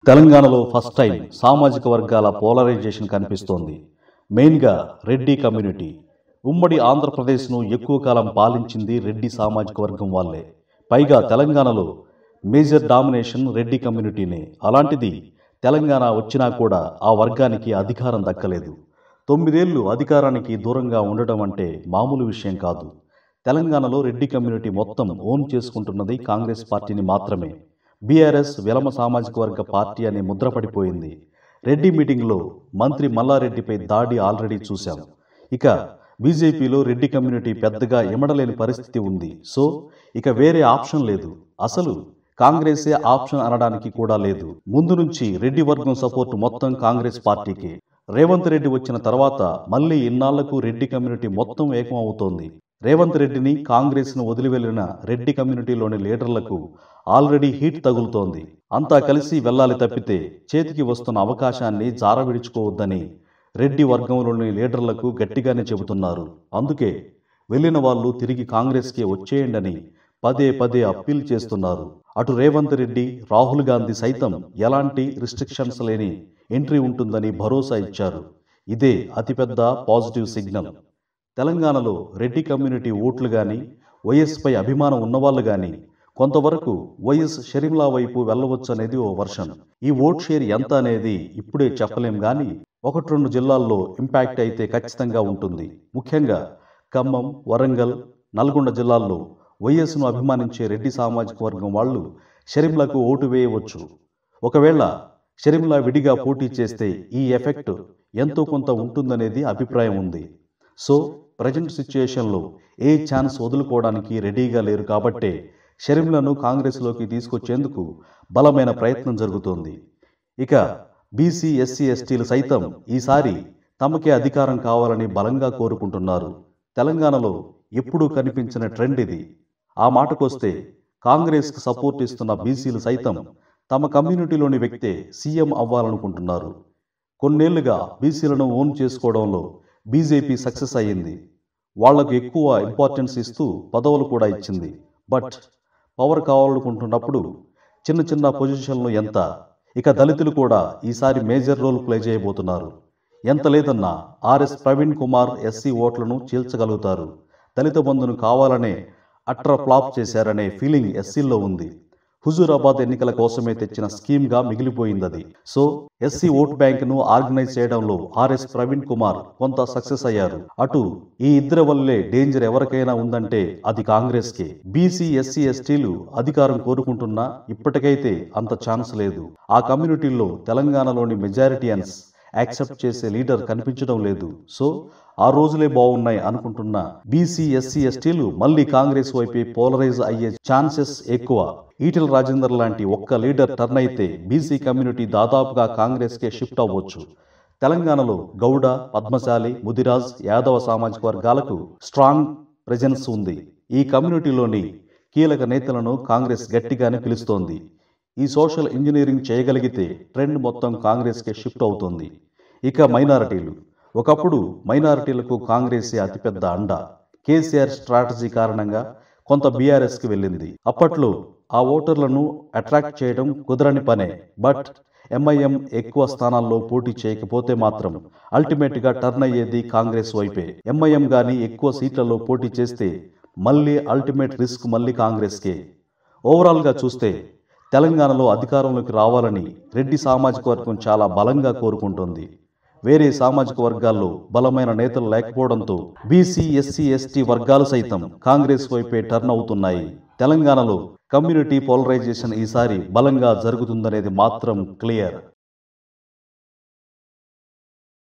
తెలంగాణలో first time సామాజిక వర్గాల పోలరైజేషన్ కనిపిస్తోంది మెయిన్గా రెడ్డి కమ్యూనిటీ ఉమ్మడి ఆంధ్రప్రదేశ్ను ఎక్కువ కాలం పాలించింది రెడ్డి సామాజిక వర్గం వాళ్ళే పైగా తెలంగాణలో మేజర్ డామినేషన్ రెడ్డి కమ్యూనిటీనే అలాంటిది తెలంగాణ వచ్చినా కూడా ఆ వర్గానికి అధికారం దక్కలేదు తొమ్మిదేళ్లు అధికారానికి దూరంగా ఉండడం అంటే మామూలు విషయం కాదు తెలంగాణలో రెడ్డి కమ్యూనిటీ మొత్తం ఓన్ చేసుకుంటున్నది కాంగ్రెస్ పార్టీని మాత్రమే బీఆర్ఎస్ విలమ సామాజిక వర్గ పార్టీ అనే ముద్ర పడిపోయింది రెడ్డి మీటింగ్లో మంత్రి మల్లారెడ్డిపై దాడి ఆల్రెడీ చూశాం ఇక బీజేపీలో రెడ్డి కమ్యూనిటీ పెద్దగా ఇమడలేని పరిస్థితి ఉంది సో ఇక వేరే ఆప్షన్ లేదు అసలు కాంగ్రెసే ఆప్షన్ అనడానికి కూడా లేదు ముందు నుంచి రెడ్డి వర్గం సపోర్ట్ మొత్తం కాంగ్రెస్ పార్టీకి రేవంత్ రెడ్డి వచ్చిన తర్వాత మళ్ళీ ఇన్నాళ్లకు రెడ్డి కమ్యూనిటీ మొత్తం ఏకం అవుతోంది రేవంత్ రెడ్డిని కాంగ్రెస్ను వదిలి వెళ్లిన రెడ్డి కమ్యూనిటీలోని లీడర్లకు ఆల్రెడీ హీట్ తగులుతోంది అంతా కలిసి వెళ్ళాలి తప్పితే చేతికి వస్తున్న అవకాశాన్ని జారవిడుచుకోవద్దని రెడ్డి వర్గంలోని లీడర్లకు గట్టిగానే చెబుతున్నారు అందుకే వెళ్ళిన వాళ్ళు తిరిగి కాంగ్రెస్కే వచ్చేయండని పదే పదే అప్పీల్ చేస్తున్నారు అటు రేవంత్ రెడ్డి రాహుల్ గాంధీ సైతం ఎలాంటి రిస్ట్రిక్షన్స్ లేని ఎంట్రీ ఉంటుందని భరోసా ఇచ్చారు ఇదే అతిపెద్ద పాజిటివ్ సిగ్నల్ తెలంగాణలో రెడ్డి కమ్యూనిటీ ఓట్లు కానీ వైఎస్పై అభిమానం ఉన్నవాళ్ళు కానీ కొంతవరకు వైఎస్ షరీంలా వైపు వెళ్ళవచ్చు అనేది ఓ వర్షన్ ఈ ఓట్ షేర్ ఎంత అనేది ఇప్పుడే చెప్పలేం కానీ ఒకటి రెండు జిల్లాల్లో ఇంపాక్ట్ అయితే ఖచ్చితంగా ఉంటుంది ముఖ్యంగా ఖమ్మం వరంగల్ నల్గొండ జిల్లాల్లో వైఎస్ను అభిమానించే రెడ్డి సామాజిక వర్గం వాళ్ళు షరీంలకు ఓటు వేయవచ్చు ఒకవేళ షరీంలా విడిగా పోటీ చేస్తే ఈ ఎఫెక్ట్ ఎంతో కొంత ఉంటుందనేది అభిప్రాయం ఉంది సో ప్రజెంట్ సిచ్యుయేషన్లో ఏ ఛాన్స్ వదులుకోవడానికి రెడీగా లేరు కాబట్టే షరీంలను కాంగ్రెస్లోకి తీసుకొచ్చేందుకు బలమైన ప్రయత్నం జరుగుతోంది ఇక బీసీ ఎస్సీ ఎస్టీలు సైతం ఈసారి తమకే అధికారం కావాలని బలంగా కోరుకుంటున్నారు తెలంగాణలో ఎప్పుడూ కనిపించిన ట్రెండ్ ఇది ఆ మాటకొస్తే కాంగ్రెస్కు సపోర్ట్ ఇస్తున్న బీసీలు సైతం తమ కమ్యూనిటీలోని వ్యక్తే సీఎం అవ్వాలనుకుంటున్నారు కొన్నేళ్లుగా బీసీలను ఓన్ చేసుకోవడంలో బీజేపీ సక్సెస్ అయ్యింది వాళ్లకు ఎక్కువ ఇంపార్టెన్స్ ఇస్తూ పదవులు కూడా ఇచ్చింది బట్ పవర్ కావాలనుకుంటున్నప్పుడు చిన్న చిన్న పొజిషన్లు ఎంత ఇక దళితులు కూడా ఈసారి మేజర్ రోల్ ప్లే చేయబోతున్నారు ఎంత లేదన్నా ఆర్ఎస్ ప్రవీణ్ కుమార్ ఎస్సీ ఓట్లను చీల్చగలుగుతారు దళిత బంధును కావాలనే అట్ర ఫ్లాప్ చేశారనే ఫీలింగ్ ఎస్సీల్లో ఉంది హుజూరాబాద్ ఎన్నికల కోసమే తెచ్చిన స్కీమ్గా మిగిలిపోయింది అది సో ఎస్సీ ఓట్ బ్యాంక్ను ఆర్గనైజ్ చేయడంలో ఆర్ఎస్ ప్రవీణ్ కుమార్ కొంత సక్సెస్ అయ్యారు అటు ఈ ఇద్దరి వల్లే డేంజర్ ఎవరికైనా ఉందంటే అది కాంగ్రెస్కే బీసీ ఎస్సీ ఎస్టీలు అధికారం కోరుకుంటున్నా ఇప్పటికైతే అంత ఛాన్స్ లేదు ఆ కమ్యూనిటీల్లో తెలంగాణలోని మెజారిటీయన్స్ యాక్సెప్ట్ చేసే లీడర్ కనిపించడం లేదు సో ఆ రోజులే బాగున్నాయి అనుకుంటున్న బీసీ ఎస్సీ ఎస్టీలు మళ్ళీ కాంగ్రెస్ వైపే పోలరైజ్ అయ్యే ఛాన్సెస్ ఎక్కువ ఈటెల రాజేందర్ లాంటి ఒక్క లీడర్ టర్న్ అయితే బీసీ కమ్యూనిటీ దాదాపుగా కాంగ్రెస్కే షిఫ్ట్ అవ్వచ్చు తెలంగాణలో గౌడ పద్మశాలి ముదిరాజ్ యాదవ సామాజిక వర్గాలకు స్ట్రాంగ్ ప్రెజెన్స్ ఉంది ఈ కమ్యూనిటీలోని కీలక నేతలను కాంగ్రెస్ గట్టిగానే పిలుస్తోంది ఈ సోషల్ ఇంజనీరింగ్ చేయగలిగితే ట్రెండ్ మొత్తం కాంగ్రెస్కే షిఫ్ట్ అవుతుంది ఇక మైనారిటీలు ఒకప్పుడు మైనారిటీలకు కాంగ్రెసే అతిపెద్ద అండ కేసీఆర్ స్ట్రాటజీ కారణంగా కొంత బీఆర్ఎస్కి వెళ్ళింది అప్పట్లో ఆ ఓటర్లను అట్రాక్ట్ చేయడం కుదరని పనే బట్ ఎంఐఎం ఎక్కువ స్థానాల్లో పోటీ చేయకపోతే మాత్రం అల్టిమేట్గా టర్న్ అయ్యేది కాంగ్రెస్ వైపే ఎంఐఎం గాని ఎక్కువ సీట్లలో పోటీ చేస్తే మళ్ళీ అల్టిమేట్ రిస్క్ మళ్ళీ కాంగ్రెస్కే ఓవరాల్గా చూస్తే తెలంగాణలో అధికారంలోకి రావాలని రెడ్డి సామాజిక వర్గం చాలా బలంగా కోరుకుంటోంది వేరే సామాజిక వర్గాల్లో బలమైన నేతలు లేకపోవడంతో బీసీ ఎస్సీ ఎస్టీ వర్గాలు సైతం కాంగ్రెస్ వైపే టర్న్ అవుతున్నాయి తెలంగాణలో కమ్యూనిటీ పోలరైజేషన్ ఈసారి బలంగా జరుగుతుందనేది మాత్రం క్లియర్